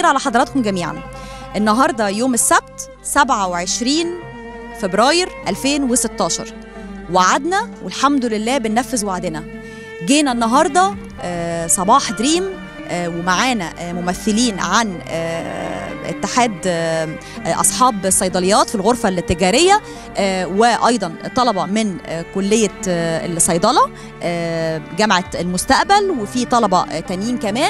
الخير على حضراتكم جميعا النهارده يوم السبت 27 فبراير 2016 وعدنا والحمد لله بننفذ وعدنا جينا النهارده آه، صباح دريم آه، ومعانا آه، ممثلين عن آه، اتحاد آه، آه، اصحاب الصيدليات في الغرفه التجاريه آه، وايضا طلبه من آه، كليه آه، الصيدله آه، جامعه المستقبل وفي طلبه آه، تانيين كمان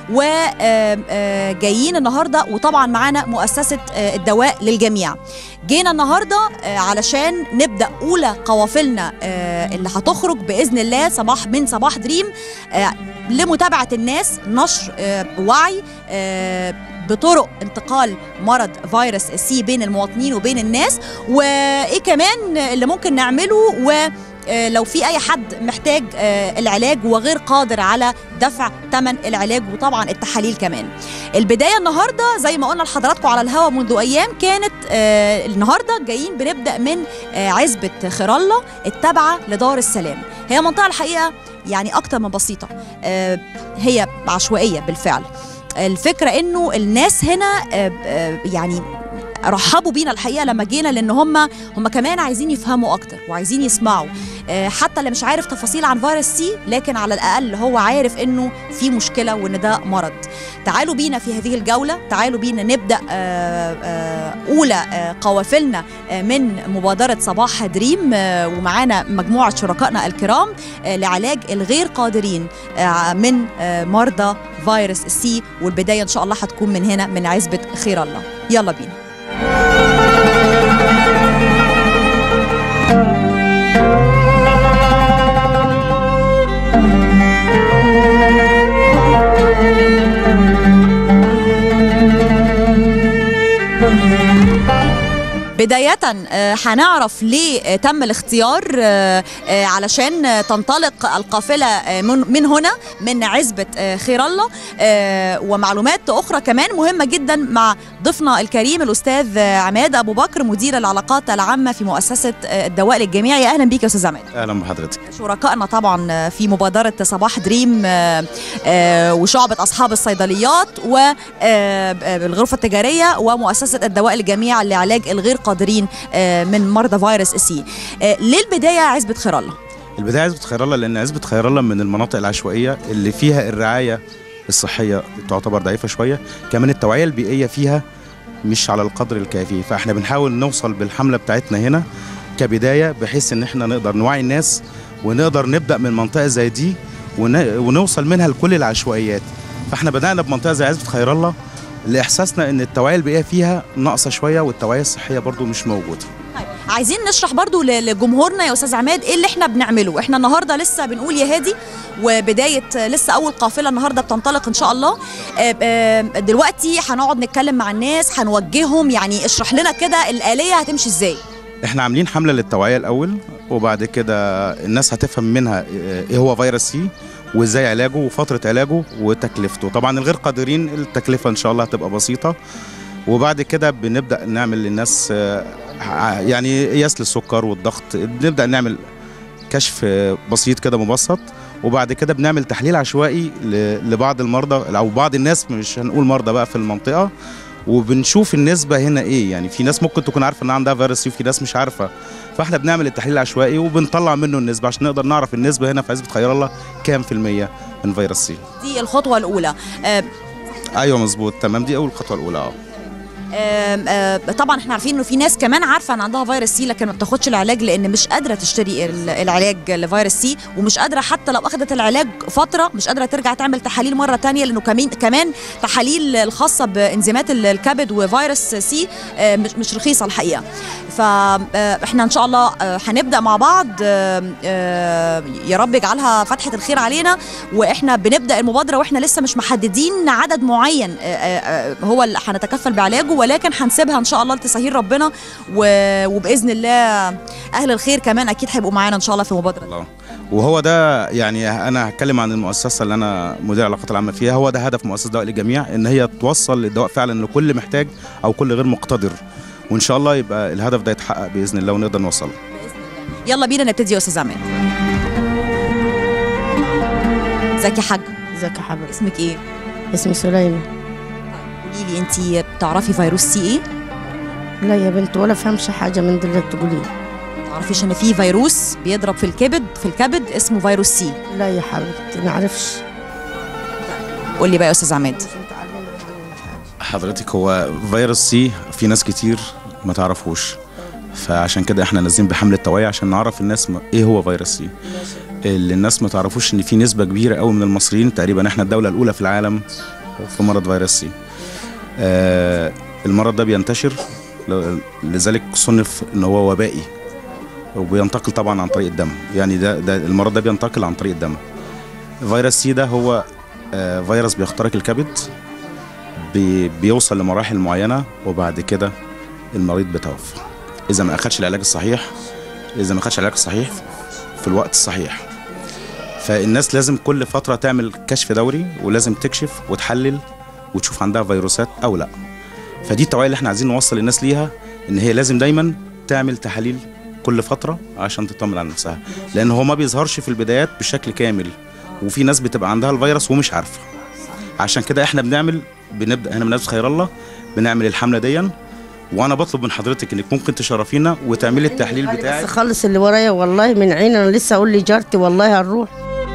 وجايين النهارده وطبعا معانا مؤسسه آه، الدواء للجميع جينا النهارده آه، علشان نبدا اولى قوافلنا آه، اللي هتخرج باذن الله صباح من صباح دريم آه، لمتابعه الناس نشر آه، وعي آه، بطرق انتقال مرض فيروس سي بين المواطنين وبين الناس وايه كمان اللي ممكن نعمله و آه، لو في اي حد محتاج آه، العلاج وغير قادر على دفع ثمن العلاج وطبعا التحاليل كمان البدايه النهارده زي ما قلنا لحضراتكم على الهوا منذ ايام كانت آه، النهارده جايين بنبدا من آه، عزبه خيرالله التابعه لدار السلام هي منطقه الحقيقه يعني اكتر من بسيطه آه، هي عشوائيه بالفعل الفكره انه الناس هنا آه، آه، يعني رحبوا بينا الحقيقه لما جينا لان هم هم كمان عايزين يفهموا اكتر وعايزين يسمعوا آه، حتى اللي مش عارف تفاصيل عن فيروس سي لكن على الاقل هو عارف انه في مشكله وان ده مرض تعالوا بينا في هذه الجوله تعالوا بينا نبدا آه، آه، اولى آه، قوافلنا آه، من مبادره صباح دريم آه، ومعانا مجموعه شركائنا الكرام آه، لعلاج الغير قادرين آه، من آه، مرضى فيروس سي والبدايه ان شاء الله هتكون من هنا من عزبه خير الله يلا بينا بداية آه، هنعرف ليه آه، تم الاختيار آه، آه، علشان آه، تنطلق القافلة آه، من من هنا من عزبة آه، خير الله آه، ومعلومات أخرى كمان مهمة جدا مع ضيفنا الكريم الأستاذ آه، عماد أبو بكر مدير العلاقات العامة في مؤسسة آه، الدواء للجميع يا أهلا بيك يا أستاذ عماد اهلا بحضرتك شركائنا طبعا في مبادرة صباح دريم آه، آه، وشعبة أصحاب الصيدليات والغرفة التجارية ومؤسسة الدواء للجميع لعلاج الغير قادرين آه، من مرضى فيروس سي آه، ليه البداية عزبة خير الله؟ البدايه عزبه خير الله لان عزبه خير الله من المناطق العشوائيه اللي فيها الرعايه الصحيه تعتبر ضعيفه شويه كمان التوعيه البيئيه فيها مش على القدر الكافي فاحنا بنحاول نوصل بالحمله بتاعتنا هنا كبدايه بحيث ان احنا نقدر نوعي الناس ونقدر نبدا من منطقه زي دي ون- ونوصل منها لكل العشوائيات فاحنا بدانا بمنطقه زي عزبه خير الله لاحساسنا ان التوعيه البيئيه فيها ناقصه شويه والتوعيه الصحيه برضو مش موجوده طيب عايزين نشرح برضو ل- لجمهورنا يا استاذ عماد ايه اللي احنا بنعمله احنا النهارده لسه بنقول يا هادي وبدايه آه، لسه اول قافله النهارده بتنطلق ان شاء الله آه، آه، دلوقتي هنقعد نتكلم مع الناس هنوجههم يعني اشرح لنا كده الاليه هتمشي ازاي احنا عاملين حمله للتوعيه الاول وبعد كده الناس هتفهم منها ايه هو فيروس سي وازاي علاجه وفتره علاجه وتكلفته طبعا الغير قادرين التكلفه ان شاء الله هتبقى بسيطه وبعد كده بنبدا نعمل للناس آه، ع- يعني قياس للسكر والضغط بنبدا نعمل كشف آه، بسيط كده مبسط وبعد كده بنعمل تحليل عشوائي ل- لبعض المرضى او بعض الناس مش هنقول مرضى بقى في المنطقه وبنشوف النسبه هنا ايه يعني في ناس ممكن تكون عارفه ان عندها فيروس سي وفي ناس مش عارفه فاحنا بنعمل التحليل العشوائي وبنطلع منه النسبه عشان نقدر نعرف النسبه هنا في عزبه خير الله كام في الميه من فيروس سي دي الخطوه الاولى آه، ايوه مظبوط تمام دي اول خطوه الاولى اه آم، آه، طبعا احنا عارفين انه في ناس كمان عارفه ان عندها فيروس سي لكن ما بتاخدش العلاج لان مش قادره تشتري ال- العلاج لفيروس سي ومش قادره حتى لو اخذت العلاج فتره مش قادره ترجع تعمل تحاليل مره تانية لانه كمان كمان تحاليل الخاصه بانزيمات ال- الكبد وفيروس سي آه، مش مش رخيصه الحقيقه فاحنا ان شاء الله آه، هنبدا مع بعض آه، آه، يا رب يجعلها فتحه الخير علينا واحنا بنبدا المبادره واحنا لسه مش محددين عدد معين آه، آه، آه، هو اللي هنتكفل بعلاجه ولكن هنسيبها ان شاء الله لتسهيل ربنا و- وباذن الله اهل الخير كمان اكيد هيبقوا معانا ان شاء الله في المبادره دي. الله وهو ده يعني انا هتكلم عن المؤسسه اللي انا مدير العلاقات العامه فيها هو ده هدف مؤسسه دواء للجميع ان هي توصل الدواء فعلا لكل محتاج او كل غير مقتدر وان شاء الله يبقى الهدف ده يتحقق باذن الله ونقدر نوصله يلا بينا نبتدي يا استاذ عماد ازيك يا حاج ازيك يا حبيبي اسمك ايه اسمي سليمان قولي لي انت بتعرفي فيروس سي ايه لا يا بنت ولا فهمش حاجه من دول اللي بتقوليه تعرفيش ان في فيروس بيضرب في الكبد في الكبد اسمه فيروس سي لا يا حبيبتي ما اعرفش قول لي بقى يا استاذ عماد مش متعلمه عنه حاجه حضرتك هو فيروس سي في ناس كتير ما تعرفوش فعشان كده احنا نازلين بحمله توعيه عشان نعرف الناس ما ايه هو فيروس سي اللي الناس ما تعرفوش ان في نسبه كبيره قوي من المصريين تقريبا احنا الدوله الاولى في العالم في مرض فيروس سي آه المرض ده بينتشر ل- لذلك صنف ان هو وبائي وبينتقل طبعا عن طريق الدم يعني ده, ده المرض ده بينتقل عن طريق الدم فيروس سي ده هو آه فيروس بيخترق الكبد بي بيوصل لمراحل معينه وبعد كده المريض بيتوفى اذا ما اخدش العلاج الصحيح اذا ما اخدش العلاج الصحيح في الوقت الصحيح فالناس لازم كل فتره تعمل كشف دوري ولازم تكشف وتحلل وتشوف عندها فيروسات او لا فدي التوعيه اللي احنا عايزين نوصل الناس ليها ان هي لازم دايما تعمل تحاليل كل فتره عشان تطمن على نفسها لان هو ما بيظهرش في البدايات بشكل كامل وفي ناس بتبقى عندها الفيروس ومش عارفه عشان كده احنا بنعمل بنبدا هنا من نفس خير الله بنعمل الحمله دي وانا بطلب من حضرتك انك ممكن تشرفينا وتعملي التحليل بس بتاعك خلص اللي ورايا والله من عين انا لسه اقول لجارتي والله هنروح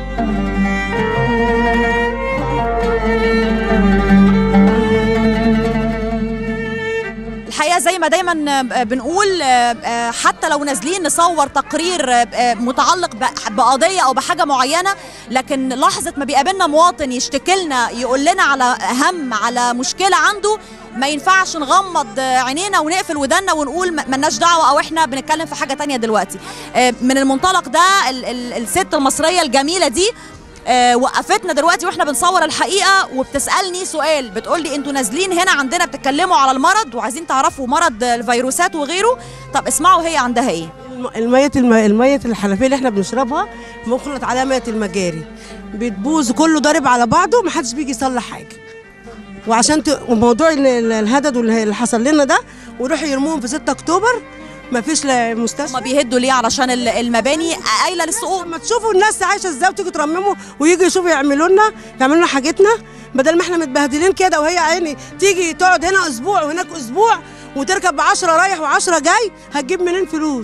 الحقيقه زي ما دايما آه، بنقول آه، آه، حتى لو نازلين نصور تقرير آه، آه، متعلق ب- بقضيه او بحاجه معينه لكن لحظه ما بيقابلنا مواطن يشتكي لنا يقول لنا على هم على مشكله عنده ما ينفعش نغمض آه، عينينا ونقفل ودنا ونقول ما- ملناش دعوه او احنا بنتكلم في حاجه تانية دلوقتي آه، من المنطلق ده ال- ال- الست المصريه الجميله دي آه، وقفتنا دلوقتي واحنا بنصور الحقيقه وبتسالني سؤال بتقول لي انتوا نازلين هنا عندنا بتتكلموا على المرض وعايزين تعرفوا مرض الفيروسات وغيره طب اسمعوا هي عندها ايه الم- المية الم... المية الحنفية اللي احنا بنشربها مخلط عليها مية المجاري بتبوظ كله ضارب على بعضه محدش بيجي يصلح حاجة وعشان ت... وموضوع ال- ال- الهدد واللي اللي حصل لنا ده ويروحوا يرموهم في 6 اكتوبر مفيش لا هما مستشفى بيهدوا ليه علشان ال- المباني قايله للسقوط لما تشوفوا الناس عايشه ازاي وتيجوا ترمموا ويجوا يشوفوا يعملوا لنا يعملوا لنا حاجتنا بدل ما احنا متبهدلين كده وهي عيني تيجي تقعد هنا اسبوع وهناك اسبوع وتركب ب 10 رايح و10 جاي هتجيب منين فلوس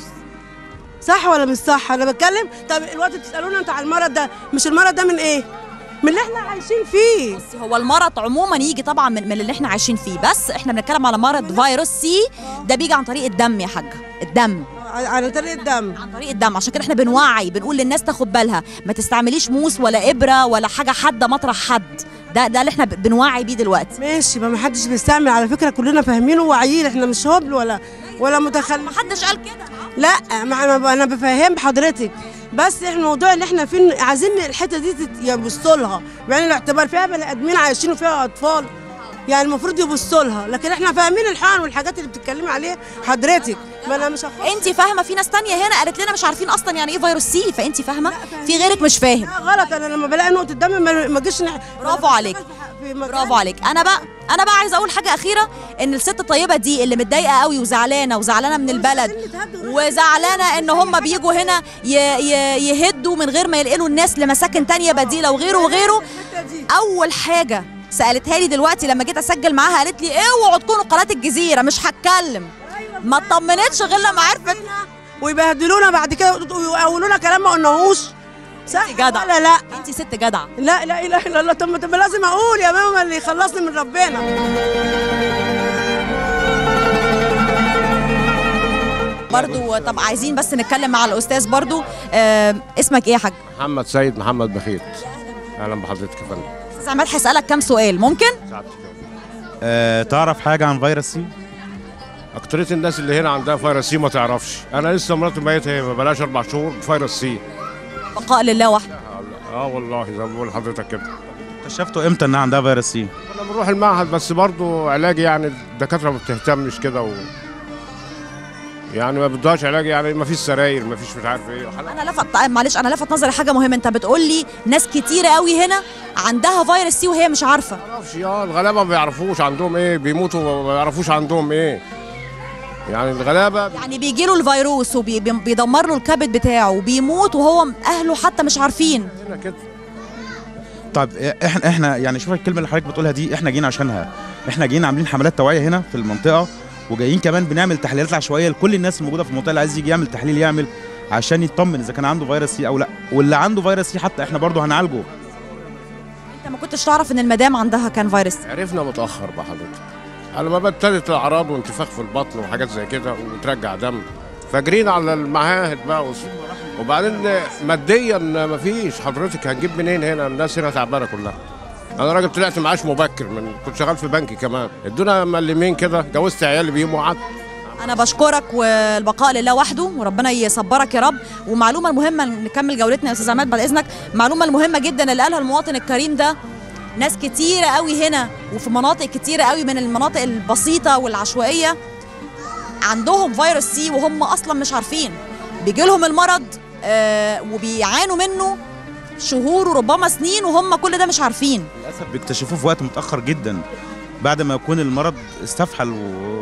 صح ولا مش صح انا بتكلم طب الوقت بتسالونا انتوا على المرض ده مش المرض ده من ايه من اللي احنا عايشين فيه بس هو المرض عموما يجي طبعا من, من اللي احنا عايشين فيه بس احنا بنتكلم على مرض فيروس سي ده بيجي عن طريق الدم يا حاجه الدم على على طريق الدم عن طريق الدم عشان كده احنا بنوعي بنقول للناس تاخد بالها ما تستعمليش موس ولا ابره ولا حاجه حاده مطرح حد ده ده اللي احنا ب- بنوعي بيه دلوقتي ماشي ما حدش بيستعمل على فكره كلنا فاهمين وواعيين احنا مش هبل ولا ولا متخلف ما حدش قال كده لا ما انا انا بفهم حضرتك بس احنا الموضوع اللي احنا فيه عايزين الحته دي تت- يبصوا لها بعين الاعتبار فيها بني ادمين عايشين وفيها اطفال يعني المفروض يبصوا لها لكن احنا فاهمين الحقن والحاجات اللي بتتكلمي عليها حضرتك ما انا مش هخش انت فاهمه في ناس تانية هنا قالت لنا مش عارفين اصلا يعني ايه فيروس سي فانت فاهمه في غيرك مش فاهم لا غلط انا لما بلاقي نقطه دم ما ما اجيش نح- برافو عليك. في مكان- برافو عليك انا بقى انا بقى عايزه اقول حاجه اخيره ان الست الطيبه دي اللي متضايقه قوي وزعلانه وزعلانه من البلد وزعلانه ان هم بيجوا هنا ي- ي- يهدوا من غير ما ينقلوا الناس لمساكن تانية بديله وغيره وغيره اول حاجه سالتها لي دلوقتي لما جيت اسجل معاها قالت لي اوعوا تكونوا قناه الجزيره مش هتكلم ما اطمنتش غير لما عرفت ويبهدلونا بعد كده ويقولوا لنا كلام ما قلناهوش صح جدع. ولا لا انت ست جدعه لا لا اله الا الله طب ما- طب لازم اقول يا ماما اللي يخلصني من ربنا برضو طب عايزين بس نتكلم مع الاستاذ برضو آه اسمك ايه يا حاج محمد سيد محمد بخيت اهلا بحضرتك يا فندم استاذ عماد هيسالك كام سؤال ممكن سعادتك يا فندم. آه تعرف حاجه عن فيروس سي اكترية الناس اللي هنا عندها فيروس سي ما تعرفش انا لسه مراتي ميتة هي ما بلاش اربع شهور فيروس سي بقاء لله وحده اه والله زي ما بقول لحضرتك كده اكتشفتوا امتى انها عندها فيروس سي كنا بنروح المعهد بس برضو علاج يعني الدكاتره ما بتهتمش كده و... يعني ما بدهاش علاج يعني ما فيش سراير ما فيش مش عارف ايه حالات- انا لفت معلش انا لفت نظري حاجه مهمه انت بتقول لي ناس كتيره قوي هنا عندها فيروس سي وهي مش عارفه ما اعرفش اه الغلابه ما بيعرفوش عندهم ايه بيموتوا ما يعرفوش عندهم ايه يعني الغلابه يعني بيجي له الفيروس وبيدمر له الكبد بتاعه وبيموت وهو اهله حتى مش عارفين هنا كده طيب احنا احنا يعني شوف الكلمه اللي حضرتك بتقولها دي احنا جينا عشانها احنا جايين عاملين حملات توعيه هنا في المنطقه وجايين كمان بنعمل تحليلات عشوائيه لكل الناس الموجوده في المنطقه اللي عايز يجي يعمل تحليل يعمل عشان يطمن اذا كان عنده فيروس سي او لا واللي عنده فيروس سي حتى احنا برضه هنعالجه انت ما كنتش تعرف ان المدام عندها كان فيروس سي عرفنا متاخر بحضرتك على ما ابتدت الاعراض وانتفاخ في البطن وحاجات زي كده وترجع دم فجرينا على المعاهد بقى وس- وبعدين ماديا مفيش حضرتك هنجيب منين هنا الناس هنا تعبانه كلها انا راجل طلعت معاش مبكر من كنت شغال في بنك كمان ادونا ملمين كده جوزت عيالي بيهم وقعدت انا بشكرك والبقاء لله وحده وربنا يصبرك يا رب ومعلومه المهمه نكمل جولتنا يا استاذ عماد بعد اذنك المعلومه المهمه جدا اللي قالها المواطن الكريم ده ناس كتيره قوي هنا وفي مناطق كتيره قوي من المناطق البسيطه والعشوائيه عندهم فيروس سي وهم اصلا مش عارفين بيجي لهم المرض آه وبيعانوا منه شهور وربما سنين وهم كل ده مش عارفين للاسف بيكتشفوه في وقت متاخر جدا بعد ما يكون المرض استفحل و...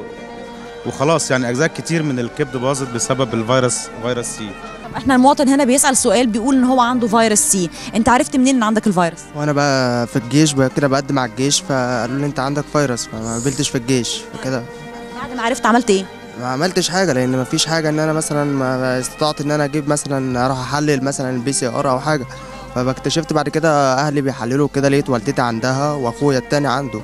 وخلاص يعني اجزاء كتير من الكبد باظت بسبب الفيروس فيروس سي احنا المواطن هنا بيسال سؤال بيقول ان هو عنده فيروس سي انت عرفت منين ان عندك الفيروس وانا بقى في الجيش بقى كده بقدم على الجيش فقالوا لي انت عندك فيروس فما قبلتش في الجيش فكده بعد ما عرفت عملت ايه ما عملتش حاجه لان ما فيش حاجه ان انا مثلا ما استطعت ان انا اجيب مثلا اروح احلل مثلا البي سي ار او حاجه فاكتشفت بعد كده اهلي بيحللوا كده لقيت والدتي عندها واخويا التاني عنده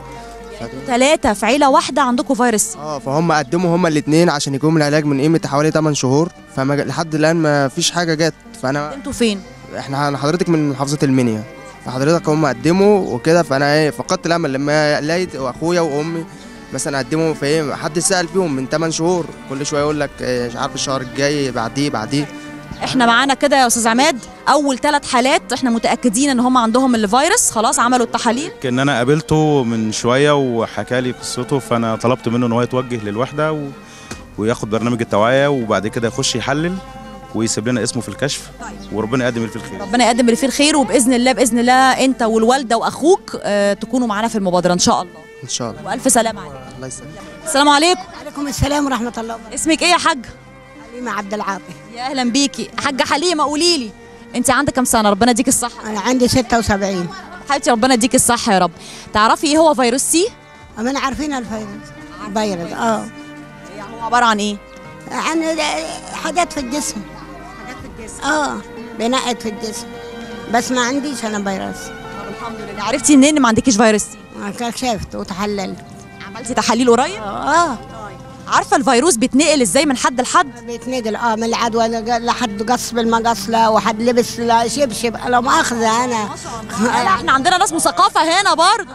ثلاثة في عيلة واحدة عندكم فيروس سي اه فهم قدموا هما الاثنين عشان يجيبوا العلاج من قيمه حوالي 8 شهور فما لحد الان ما فيش حاجه جت فانا انتوا فين؟ احنا أنا حضرتك من محافظه المنيا فحضرتك هم قدموا وكده فانا ايه فقدت الامل لما لقيت اخويا وامي مثلا قدموا في ايه حد سال فيهم من 8 شهور كل شويه يقول لك إيه مش عارف الشهر الجاي بعديه بعديه احنا معانا كده يا استاذ عماد اول ثلاث حالات احنا متأكدين ان هم عندهم الفيروس خلاص عملوا التحاليل كان انا قابلته من شويه وحكى لي قصته فانا طلبت منه ان هو يتوجه للوحده و... وياخد برنامج التوعيه وبعد كده يخش يحلل ويسيب لنا اسمه في الكشف وربنا يقدم اللي فيه الخير ربنا يقدم اللي فيه الخير وباذن الله باذن الله انت والوالده واخوك اه تكونوا معانا في المبادره ان شاء الله ان شاء الله والف سلامه عليك الله يسلمك السلام عليكم عليكم السلام ورحمة الله وبركاته اسمك ايه يا حاجه حليمة عبد العاطي يا اهلا بيكي حاجه حليمه قولي لي انت عندك كام سنه ربنا يديك الصحه أنا عندي 76 حبيبتي ربنا يديك الصحه يا رب تعرفي ايه هو فيروس سي أما عارفين الفيروس فيروس اه يعني هو عباره عن ايه عن حاجات في الجسم حاجات في الجسم اه بنقت في الجسم بس ما عنديش أنا فيروس طب الحمد لله عرفتي منين ان ما عندكيش فيروس سي كشفت وتحللت عملتي تحاليل قريب اه عارفه الفيروس بيتنقل ازاي من حد لحد بيتنقل اه من العدوى لحد قص بالمقص لا وحد لبس لا شبشب لا مؤاخذة أنا لا احنا عندنا ناس مثقفه هنا برضه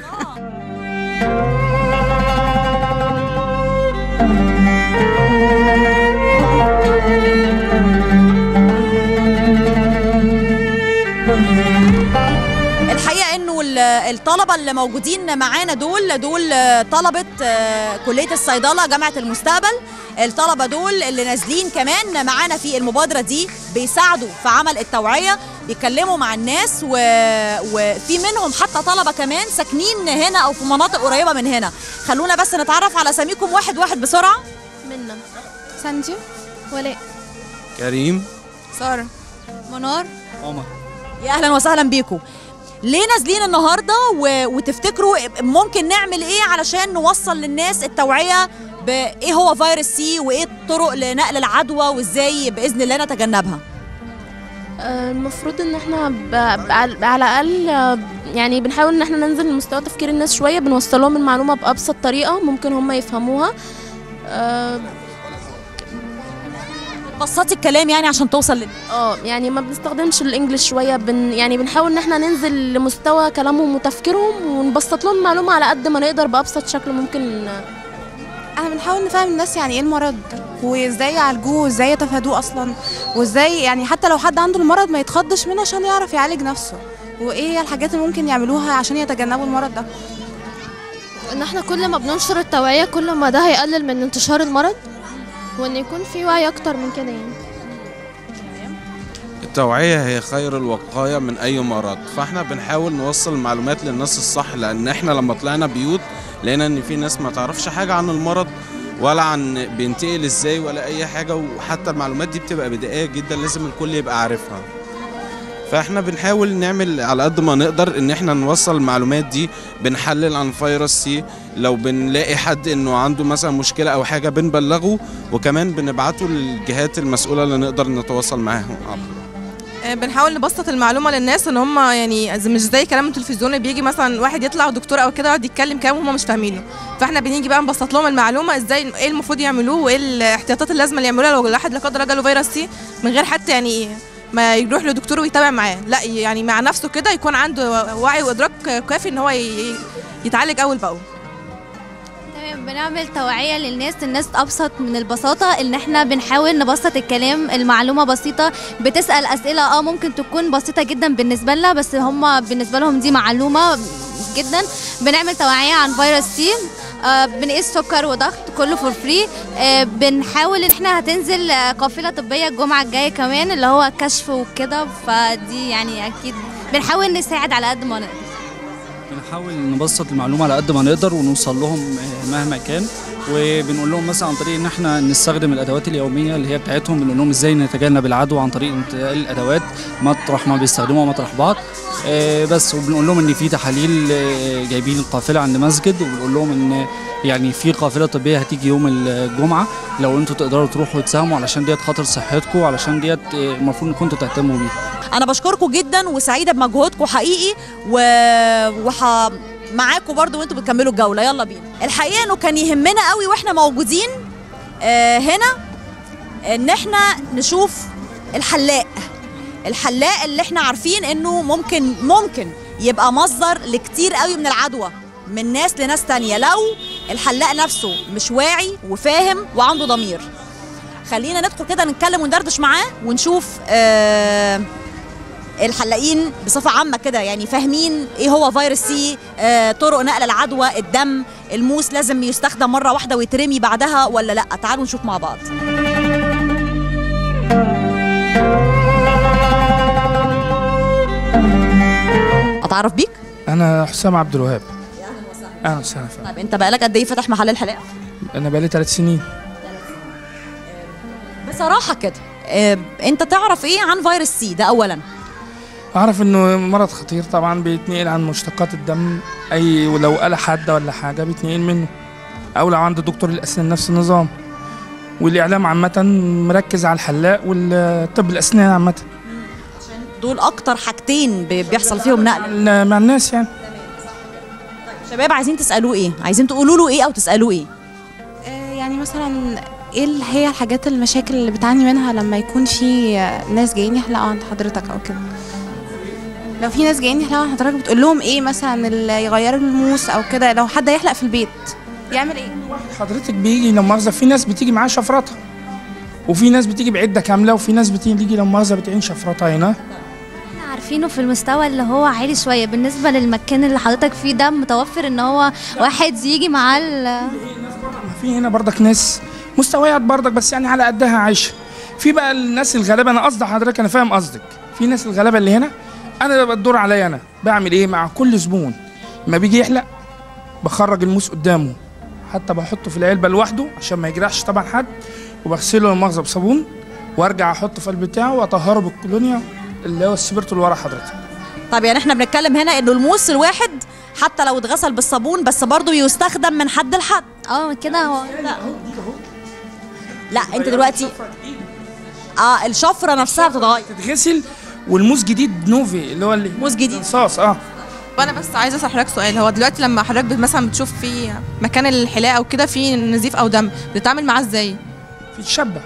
الحقيقه انه ال- الطلبه اللي موجودين معانا دول دول طلبه آه، كليه الصيدله جامعه المستقبل الطلبه دول اللي نازلين كمان معانا في المبادره دي بيساعدوا في عمل التوعيه بيتكلموا مع الناس و... وفي منهم حتى طلبه كمان ساكنين هنا او في مناطق قريبه من هنا خلونا بس نتعرف على اساميكم واحد واحد بسرعه منا سانجي ولاء كريم سارة منار عمر يا اهلا وسهلا بيكم ليه نازلين النهارده و... وتفتكروا ممكن نعمل ايه علشان نوصل للناس التوعيه بايه هو فيروس سي وايه الطرق لنقل العدوى وازاي باذن الله نتجنبها آه، المفروض ان احنا ب... ب... على الاقل آه، يعني بنحاول ان احنا ننزل لمستوى تفكير الناس شويه بنوصل لهم المعلومه بابسط طريقه ممكن هم يفهموها آه، بسطي الكلام يعني عشان توصل للناس اه يعني ما بنستخدمش الانجليش شويه بن يعني بنحاول ان احنا ننزل لمستوى كلامهم وتفكيرهم ونبسط لهم المعلومه على قد ما نقدر بابسط شكل ممكن احنا بنحاول نفهم الناس يعني ايه المرض وازاي يعالجوه وازاي يتفادوه اصلا وازاي يعني حتى لو حد عنده المرض ما يتخضش منه عشان يعرف يعالج نفسه وايه هي الحاجات اللي ممكن يعملوها عشان يتجنبوا المرض ده ان احنا كل ما بننشر التوعية كل ما ده هيقلل من انتشار المرض وان يكون في وعي اكتر من كده يعني التوعية هي خير الوقاية من أي مرض فاحنا بنحاول نوصل المعلومات للناس الصح لأن احنا لما طلعنا بيوت لقينا إن في ناس ما تعرفش حاجة عن المرض ولا عن بينتقل ازاي ولا أي حاجة وحتى المعلومات دي بتبقى بدائية جدا لازم الكل يبقى عارفها فاحنا بنحاول نعمل على قد ما نقدر ان احنا نوصل المعلومات دي بنحلل عن فيروس سي لو بنلاقي حد انه عنده مثلا مشكله او حاجه بنبلغه وكمان بنبعته للجهات المسؤوله اللي نقدر نتواصل معاهم آه، بنحاول نبسط المعلومه للناس ان هم يعني زي- مش زي كلام التلفزيون اللي بيجي مثلا واحد يطلع دكتور او كده يقعد يتكلم كلام وهم مش فاهمينه فاحنا بنيجي بقى نبسط لهم المعلومه ازاي ايه المفروض يعملوه وايه الاحتياطات اللازمه اللي يعملوها لو الواحد لا قدر الله جاله فيروس سي من غير حتى يعني ما يروح لدكتور ويتابع معاه لا يعني مع نفسه كده يكون عنده وعي وادراك كافي ان هو ي- يتعالج اول باول تمام بنعمل توعية للناس الناس أبسط من البساطة إن إحنا بنحاول نبسط الكلام المعلومة بسيطة بتسأل أسئلة اه ممكن تكون بسيطة جدا بالنسبة لنا بس هم بالنسبة لهم دي معلومة جدا بنعمل توعية عن فيروس سي آه بنقيس سكر وضغط كله فور فري آه بنحاول ان احنا هتنزل آه، قافله طبيه الجمعه الجايه كمان اللي هو كشف وكده فدي يعني اكيد بنحاول نساعد على قد ما نقدر بنحاول نبسط المعلومه على قد ما نقدر ونوصل لهم آه، مهما كان وبنقول لهم مثلا عن طريق ان احنا نستخدم الادوات اليوميه اللي هي بتاعتهم بنقول لهم ازاي نتجنب العدوى عن طريق انتقال الادوات مطرح ما بيستخدموها مطرح بعض آه، بس وبنقول لهم ان في تحاليل آه، جايبين القافله عند مسجد وبنقول لهم ان يعني في قافله طبيه هتيجي يوم الجمعه لو انتوا تقدروا تروحوا تساهموا علشان ديت خاطر صحتكم علشان ديت آه، المفروض انكم انتوا تهتموا بيها انا بشكركم جدا وسعيده بمجهودكم حقيقي و... وح... معاكم برضو وانتوا بتكملوا الجوله يلا بينا الحقيقه انه كان يهمنا قوي واحنا موجودين آه هنا ان احنا نشوف الحلاق الحلاق اللي احنا عارفين انه ممكن ممكن يبقى مصدر لكتير قوي من العدوى من ناس لناس تانية لو الحلاق نفسه مش واعي وفاهم وعنده ضمير خلينا ندخل كده نتكلم وندردش معاه ونشوف آه الحلاقين بصفة عامة كده يعني فاهمين ايه هو فيروس سي آه طرق نقل العدوى الدم الموس لازم يستخدم مرة واحدة ويترمي بعدها ولا لا تعالوا نشوف مع بعض اتعرف بيك انا حسام عبد الوهاب اهلا وسهلا فندم. طيب انت بقالك قد ايه فاتح محل الحلاقة انا بقالي ثلاث سنين بصراحة كده آه انت تعرف ايه عن فيروس سي ده اولا اعرف انه مرض خطير طبعا بيتنقل عن مشتقات الدم اي ولو قال حد ولا حاجه بيتنقل منه او لو عنده دكتور الاسنان نفس النظام والاعلام عامه مركز على الحلاق والطب الاسنان عامه دول اكتر حاجتين بي- بيحصل فيهم نقل مع الناس يعني شباب عايزين تسالوه ايه عايزين تقولوا له ايه او تسالوه ايه آه، يعني مثلا ايه اللي هي الحاجات المشاكل اللي بتعاني منها لما يكون في آه، ناس جايين يحلقوا عند حضرتك او كده لو في ناس جايين يحلقوا عند حضرتك بتقول لهم ايه مثلا اللي يغيروا الموس او كده لو حد هيحلق في البيت يعمل ايه حضرتك بيجي لو مؤاخذه في ناس بتيجي معاه شفرتها وفي ناس بتيجي بعده كامله وفي ناس بتيجي لو مؤاخذه بتعين شفرتها هنا احنا عارفينه في المستوى اللي هو عالي شويه بالنسبه للمكان اللي حضرتك فيه ده متوفر ان هو واحد يجي معاه ال- في هنا برضك ناس مستويات برضك بس يعني على قدها عايشه في بقى الناس الغلابه انا قصدي حضرتك انا فاهم قصدك في ناس الغلابه اللي هنا انا بقى الدور عليا انا بعمل ايه مع كل زبون ما بيجي يحلق بخرج الموس قدامه حتى بحطه في العلبه لوحده عشان ما يجرحش طبعا حد وبغسله المغزى بصابون وارجع احطه في البتاع واطهره بالكولونيا اللي هو السبرتو اللي ورا حضرتك طب يعني احنا بنتكلم هنا انه الموس الواحد حتى لو اتغسل بالصابون بس برضه يستخدم من حد لحد اه كده هو لا انت دلوقتي اه الشفره نفسها بتتغير تتغسل والموس جديد نوفي اللي هو اللي موس جديد صاص اه وانا بس عايزه اسال حضرتك سؤال هو دلوقتي لما حضرتك بت- مثلا بتشوف في مكان الحلاقه او كده في نزيف او دم بتتعامل معاه ازاي في الشبه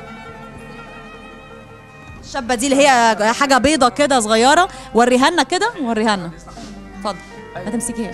الشابه دي اللي هي حاجه بيضه كده صغيره وريها لنا كده وريها لنا اتفضل ما تمسكيهاش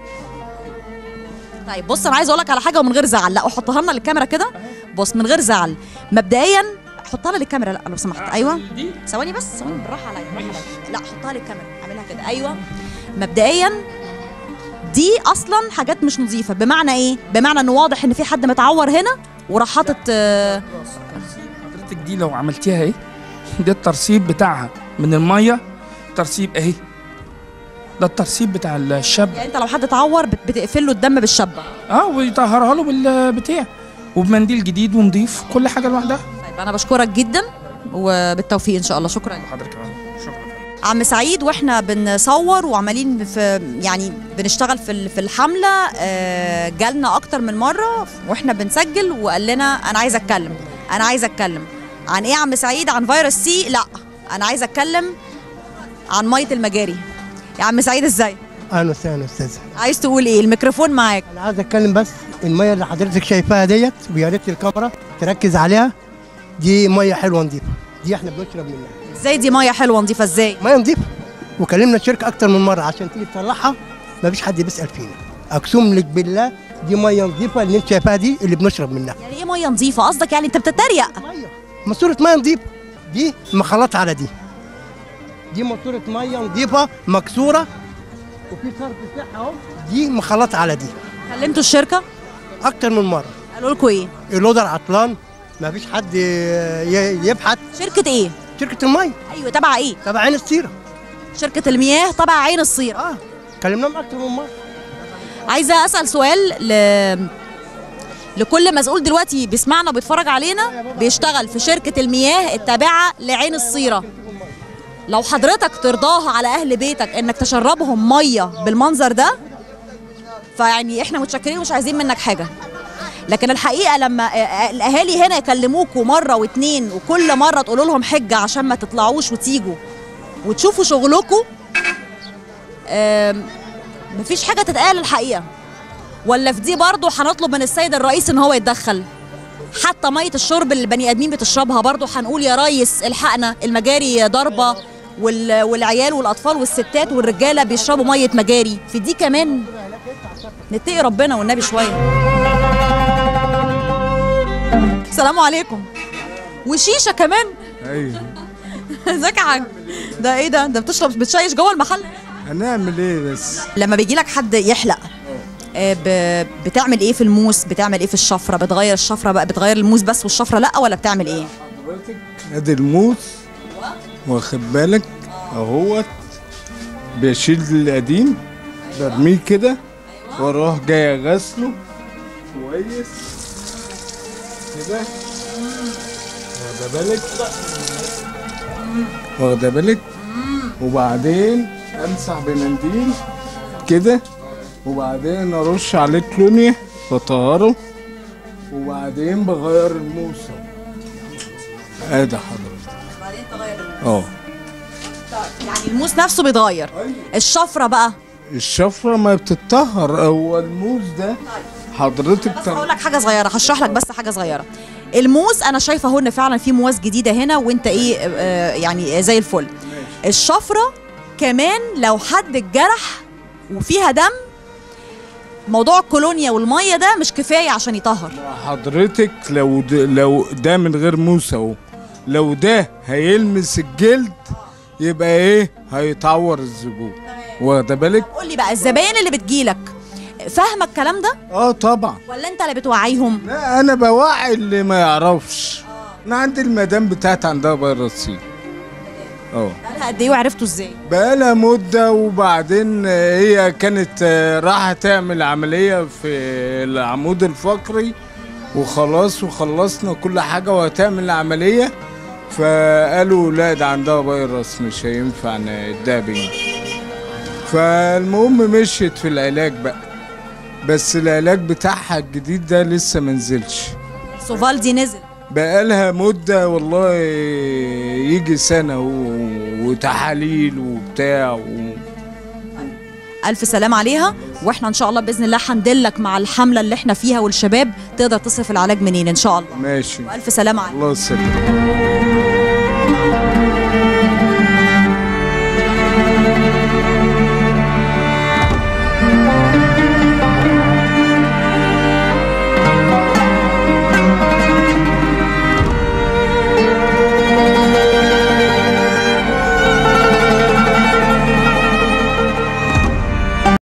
طيب بص انا عايزه اقول لك على حاجه ومن غير زعل لا حطها لنا للكاميرا كده بص من غير زعل مبدئيا حطها لنا للكاميرا لا لو سمحت ايوه ثواني بس ثواني بالراحه عليا بالراحه عليا لا حطها للكاميرا اعملها كده ايوه مبدئيا دي اصلا حاجات مش نظيفه بمعنى ايه بمعنى انه واضح ان في حد متعور هنا وراح حاطط آه، حضرتك دي لو عملتيها اهي ده الترسيب بتاعها من الميه ترسيب اهي ده الترسيب بتاع الشاب يعني انت لو حد اتعور بت- بتقفل له الدم بالشبه اه ويطهرها له بالبتاع وبمنديل جديد ونضيف كل حاجه لوحدها طيب انا بشكرك جدا وبالتوفيق ان شاء الله شكرا حضرتك عم سعيد واحنا بنصور وعمالين في يعني بنشتغل في ال- في الحمله آه، جالنا اكتر من مره واحنا بنسجل وقال لنا انا عايز اتكلم انا عايز اتكلم عن ايه يا عم سعيد عن فيروس سي لا انا عايز اتكلم عن ميه المجاري يا عم سعيد ازاي اهلا وسهلا استاذ عايز تقول ايه الميكروفون معاك انا عايز اتكلم بس الميه اللي حضرتك شايفاها ديت ويا ريت الكاميرا تركز عليها دي ميه حلوه نظيفه دي احنا بنشرب منها ازاي دي ميه حلوه نظيفه ازاي ميه نظيفه وكلمنا الشركه اكتر من مره عشان تيجي تصلحها مفيش حد بيسال فينا اقسم لك بالله دي ميه نظيفه اللي انت شايفاها دي اللي بنشرب منها يعني ايه ميه نظيفه قصدك يعني انت بتتريق ماسوره ميه نظيفه دي مخلطه على دي دي ماسوره ميه نظيفه مكسوره وفي صرف صحه اهو دي مخلطه على دي كلمتوا الشركه اكتر من مره قالوا لكم ايه اللودر عطلان مفيش حد ي- يبحث شركه ايه شركه الميه ايوه تبع ايه تبع عين السيره شركه المياه تبع عين الصير اه كلمناهم اكتر من مره عايزه اسال سؤال ل... لكل مسؤول دلوقتي بيسمعنا وبيتفرج علينا بيشتغل في شركه المياه التابعه لعين الصيره لو حضرتك ترضاها على اهل بيتك انك تشربهم ميه بالمنظر ده فيعني احنا متشكرين ومش عايزين منك حاجه لكن الحقيقه لما آه، الاهالي هنا يكلموكوا مره واتنين وكل مره تقولوا لهم حجه عشان ما تطلعوش وتيجوا وتشوفوا شغلكوا آم، مفيش حاجه تتقال الحقيقه ولا في دي برضه هنطلب من السيد الرئيس ان هو يتدخل حتى ميه الشرب اللي البني ادمين بتشربها برضه هنقول يا ريس الحقنا المجاري ضربه وال... والعيال والاطفال والستات والرجاله بيشربوا ميه مجاري في دي كمان نتقي ربنا والنبي شويه السلام عليكم وشيشه كمان ايوه ازيك يا حاج ده ايه ده ده بتشرب بتشيش جوه المحل هنعمل ايه بس لما بيجي لك حد يحلق آه، ب- بتعمل ايه في الموس بتعمل ايه في الشفره بتغير الشفره بقى بتغير الموس بس والشفره لا ولا بتعمل ايه ادي الموس واخد بالك اهوت بشيل القديم برميه كده واروح جاي اغسله كويس كده واخده بالك واخده بالك وبعدين امسح بمنديل كده وبعدين ارش عليه كلونيا واطهره وبعدين بغير الموسى ادي حضرتك اه يعني الموس نفسه بيتغير الشفره بقى الشفرة ما بتتطهر هو الموز ده حضرتك بس هقول لك حاجه صغيره هشرح لك بس حاجه صغيره الموس انا شايفه اهو ان فعلا في مواس جديده هنا وانت ايه آه يعني زي الفل الشفره كمان لو حد اتجرح وفيها دم موضوع الكولونيا والميه ده مش كفايه عشان يطهر حضرتك لو ده لو ده من غير موس اهو لو ده هيلمس الجلد يبقى ايه هيتعور الزبون واخده بالك قول لي بقى الزباين اللي بتجيلك فاهمه الكلام ده اه طبعا ولا انت اللي بتوعيهم لا انا بوعي اللي ما يعرفش انا عندي المدام بتاعت عندها فيروس سي اه بقالها قد ايه وعرفتوا ازاي بقالها مدة وبعدين هي كانت رايحة تعمل عملية في العمود الفقري وخلاص وخلصنا كل حاجة وهتعمل العملية فقالوا لا ده عندها فيروس مش هينفع نديها بيه فالمهم مشيت في العلاج بقى بس العلاج بتاعها الجديد ده لسه منزلش سوفالدي نزل بقالها مدة والله يجي سنة و- وتحاليل وبتاع و... الف سلام عليها واحنا ان شاء الله باذن الله هندلك مع الحمله اللي احنا فيها والشباب تقدر تصرف العلاج منين ان شاء الله ماشي والف سلام عليك الله يسلمك